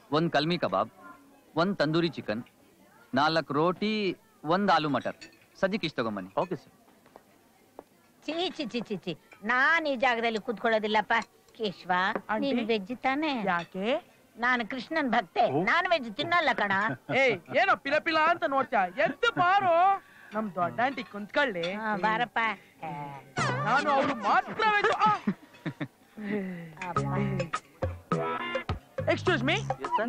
ಒಂದ್ ಕಲ್ಮಿ ಕಬಾಬ್ ಒಂದ್ ತಂದೂರಿ ಚಿಕನ್ ನಾಲ್ಕು ರೋಟಿ ಒಂದ್ ಆಲೂ ಮಟರ್ ಸದ್ಯಕ್ಕೆ ಇಷ್ಟು ತಗೊಂಬನ್ನಿ ಓಕೆ ಸರ್ ಚೀ ಚಿ ಚಿ ಚಿ ಚಿ ನಾನ್ ಈ ಜಾಗದಲ್ಲಿ ಕೂತ್ಕೊಳ್ಳೋದಿಲ್ಲಪ್ಪ ಕೇಶವ ಆಂಟಿ? ನೀನ್ ವೆಜ್ ತಾನೆ ಯಾಕೆ ನಾನು ಕೃಷ್ಣನ್ ಭಕ್ತೆ ನಾನ್ ವೆಜ್ ತಿನ್ನಲ್ಲ ಕಣ ಏಯ್ ಏನೋ ಪಿಲ ಪಿಲ ಅಂತ ನೋಡ್ತ್ಯಾ ಎದ್ದು ಬಾರೋ ನಮ್ ದೊಡ್ಡ ಆಂಟಿ ಕುಂತ್ಕೊಳ್ಳಿ ಹಾ, ಬಾರಪ್ಪ ಆ, ನಾನು ಅವ್ರು ಮಾತ್ರ ಅಪ್ಪ. ಎಕ್ಸ್ಕ್ಯೂಸ್ ಮೀ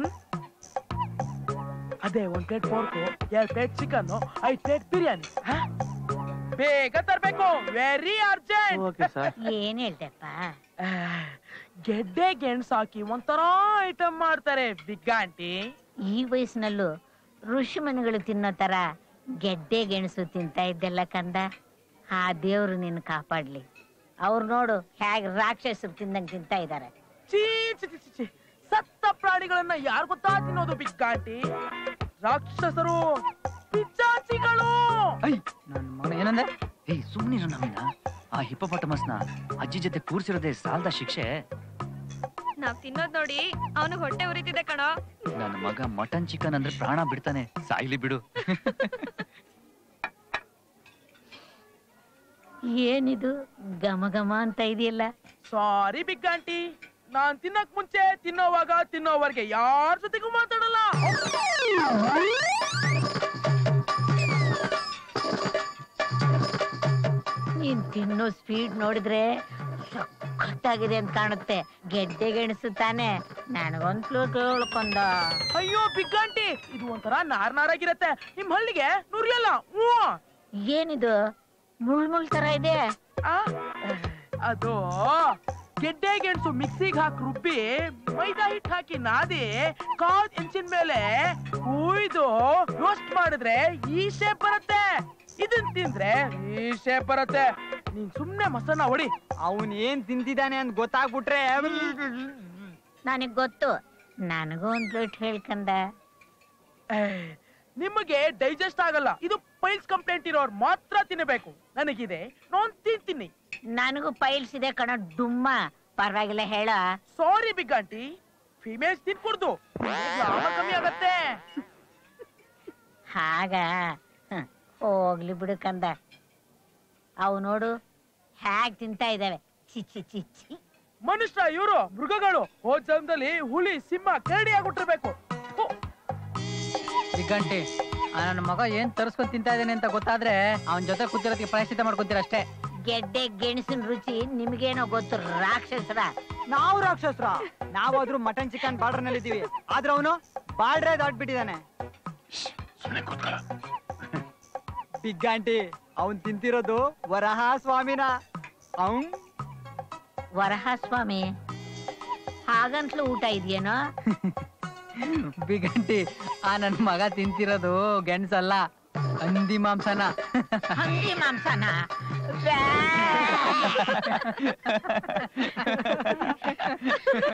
ಅದೇ ಒಂದ್ ಪ್ಲೇಟ್ ಪೋರ್ಕು ಎರಡ್ ಪ್ಲೇಟ್ ಚಿಕನ್ ಐದ್ ಪ್ಲೇಟ್ ಬಿರಿಯಾನಿ ಹ? ಬೇಗ ತರ್ಬೇಕು ವೆರಿ ಅರ್ಜೆಂಟ್ ಓಕೆ ಸರ್ ಏನ್ ಹೇಳ್ದೆಪ್ಪ ಗೆಡ್ಡೆ ಗೆಣಸು ಹಾಕಿ ಒಂಥರ ಐಟಮ್ ಮಾಡ್ತಾರೆ ಬಿಗ್ ಆಂಟಿ ಈ ವಯಸ್ಸಿನಲ್ಲೂ ಋಷಿ ಮನೆಗಳು ತಿನ್ನೋ ತರ ಗೆಡ್ಡೆ ಗೆಣಸು ತಿಂತಾ ಇದ್ದೆಲ್ಲ ಕಂದ ಆ ದೇವ್ರು ನಿನ್ನ ಕಾಪಾಡ್ಲಿ ಅವ್ರು ನೋಡು ಹೇಗ್ ರಾಕ್ಷಸರು ತಿಂದಂಗ್ ತಿಂತಾ ಇದಾರೆ ಚೀ ಚಿ ಚಿ ಚಿ, ಚಿ ಸತ್ತ ಪ್ರಾಣಿಗಳನ್ನ ಯಾರು ಗೊತ್ತಾ ತಿನ್ನೋದು ಬಿಗ್ ಆಂಟಿ ರಾಕ್ಷಸರು ಪಿಚಾಚಿಗಳು ಐ ನನ್ ಮಗನ ಏನಂದೆ ಏಯ್ ಸುಮ್ನಿರು ನಮ್ಮಿನ ಆ ಹಿಪ್ಪಪಟಮಸ್ನ ಅಜ್ಜಿ ಜೊತೆ ಕೂರ್ಸಿರೋದೇ ಸಾಲದ ಶಿಕ್ಷೆ ನಾವ್ ತಿನ್ನೋದ್ ನೋಡಿ ಅವನು ಹೊಟ್ಟೆ ಉರಿತಿದೆ ಕಣೋ ನನ್ನ ಮಗ ಮಟನ್ ಚಿಕನ್ ಅಂದ್ರೆ ಪ್ರಾಣ ಬಿಡ್ತಾನೆ ಸಾಯ್ಲಿ ಬಿಡು ಏನಿದು ಘಮ ಘಮ ಅಂತ ಇದೆಯಲ್ಲ ಸಾರಿ ಬಿಗ್ ಆಂಟಿ ನಾನ್ ತಿನ್ನಕ್ ಮುಂಚೆ ತಿನ್ನೋವಾಗ ತಿನ್ನೋವರೆಗೆ ಯಾರ ಜೊತೆಗೂ ಮಾತಾಡಲ್ಲ ನೀನ್ ತಿನ್ನೋ ಸ್ಪೀಡ್ ನೋಡಿದ್ರೆ ಸಖತ್ತಾಗಿದೆ ಅಂತ ಕಾಣುತ್ತೆ ಗೆಡ್ಡೆ ಗೆಣಸು ತಾನೆ ನನಗೊಂದು ಕೇಳ್ಕೊಂಡ ಅಯ್ಯೋ ಬಿಗ್ ಆಂಟಿ ಇದು ಒಂಥರ ನಾರ್ ನಾರಾಗಿರತ್ತೆ ನಿಮ್ ಹಳ್ಳಿಗೆ ನುರಿಯಲ್ಲ ಹ್ಞೂ ಏನಿದು ಮುಳ್ ಮುಳ್ ತರ ಇದೆ ಆ, ಅದು ಗೆಡ್ಡೆ ಗೆಣಸು ಮಿಕ್ಸಿಗೆ ಹಾಕಿ ರುಬ್ಬಿ ಮೈದಾ ಹಿಟ್ಟು ಹಾಕಿ ನಾದಿ ಕಾದ್ ಹೆಂಚಿನ ಮೇಲೆ ಕುಯ್ದು ರೋಸ್ಟ್ ಮಾಡಿದ್ರೆ ಈ ಶೇಪ್ ಬರುತ್ತೆ ಇದನ್ ತಿಂದ್ರೆ ಈ ಶೇಪ್ ಬರುತ್ತೆ ನೀನ್ ಸುಮ್ನೆ ಮಸನ ಹೊಡಿ ಅವನ್ ಏನ್ ತಿಂತಿದ್ದಾನೆ ಅಂತ ಗೊತ್ತಾಗ್ಬಿಟ್ರೆ ನನಗ್ ಗೊತ್ತು ನನಗೂ ಒಂದ್ ಪ್ಲೇಟ್ ಹೇಳ್ಕಂದ ಏ, ನಿಮಗೆ ಡೈಜೆಸ್ಟ್ ಆಗಲ್ಲ ಇದು ಪೈಲ್ಸ್ ಕಂಪ್ಲೇಂಟ್ ಇರೋರು ಮಾತ್ರ ತಿನ್ನಬೇಕು ನನಗಿದೆ ನಾನ್ ತಿಂತೀನಿ ನನಗೂ ಪೈಲ್ಸ್ ಇದೆ ಕಣ ಡುಮ್ಮ ಪರವಾಗಿಲ್ಲ ಹೇಳ ಸಾರಿ ಬಿಗ್ ಆಂಟಿ ಫಿಮೇಲ್ಸ್ ತಿನ್ಕೂಡ್ದು ಲಾಭ ಕಮ್ಮಿ ಆಗತ್ತೆ ಹಾಗ ಹ್ಮ್, ಹೋಗ್ಲಿ ಬಿಡು ಕಂದ ಅವು ನೋಡು ಹ್ಯಾಗ್ ತಿಂತಾ ಇದಾವೆ ಚಿ ಚಿ ಚಿ ಚಿ ಮನುಷ್ಯ ಇವರು ಮೃಗಗಳು ಹೋದ ಜನ್ಮದಲ್ಲಿ ಹುಲಿ ಸಿಂಹ ಕರಡಿ ಆಗ್ಬಿಟ್ಟಿರ್ಬೇಕು ಥು, ಗಂಟೆ ನನ್ನ ಮಗ ಏನ್ ತರ್ಸ್ಕೊಂಡ್ ತಿಂತಾ ಇದ್ದಾನೆ ಅಂತ ಗೊತ್ತಾದ್ರೆ ಅವನ ಜೊತೆ ಕೂತಿರೋದಕ್ಕೆ ಪ್ರಾಯಶ್ಚಿತ ಮಾಡ್ಕೊಂತೀರ ಅಷ್ಟೇ ಗೆಡ್ಡೆ ಗೆಣಸಿನ ರುಚಿ ನಿಮ್ಗೇನೋ ಗೊತ್ತು ರಾಕ್ಷಸರ ನಾವು ರಾಕ್ಷಸ್ರ ನಾವಾದ್ರೂ ಮಟನ್ ಚಿಕನ್ ಬಾರ್ಡರ್ ನಲ್ಲಿ ಇದೀವಿ ಆದ್ರೆ ಅವನು ಬಾರ್ಡ್ರೇ ದಾಟ್ಬಿಟ್ಟಿದ್ದಾನೆ ಬಿಗ್ ಆಂಟಿ ಅವನ್ ತಿಂತಿರೋದು ವರಹ ಸ್ವಾಮಿನ ಅವ್ನ್ ವರಹ ಸ್ವಾಮಿ ಹಾಗಂತಲೂ ಊಟ ಇದೆಯೇನೋ ಬಿಗಂಟಿ ಆ ನನ್ ಮಗ ತಿಂತಿರೋದು ಗೆಣಸಲ್ಲ ಹಂದಿ ಮಾಂಸನ ಹಂದಿ ಮಾಂಸನ ವ್ಯಾ.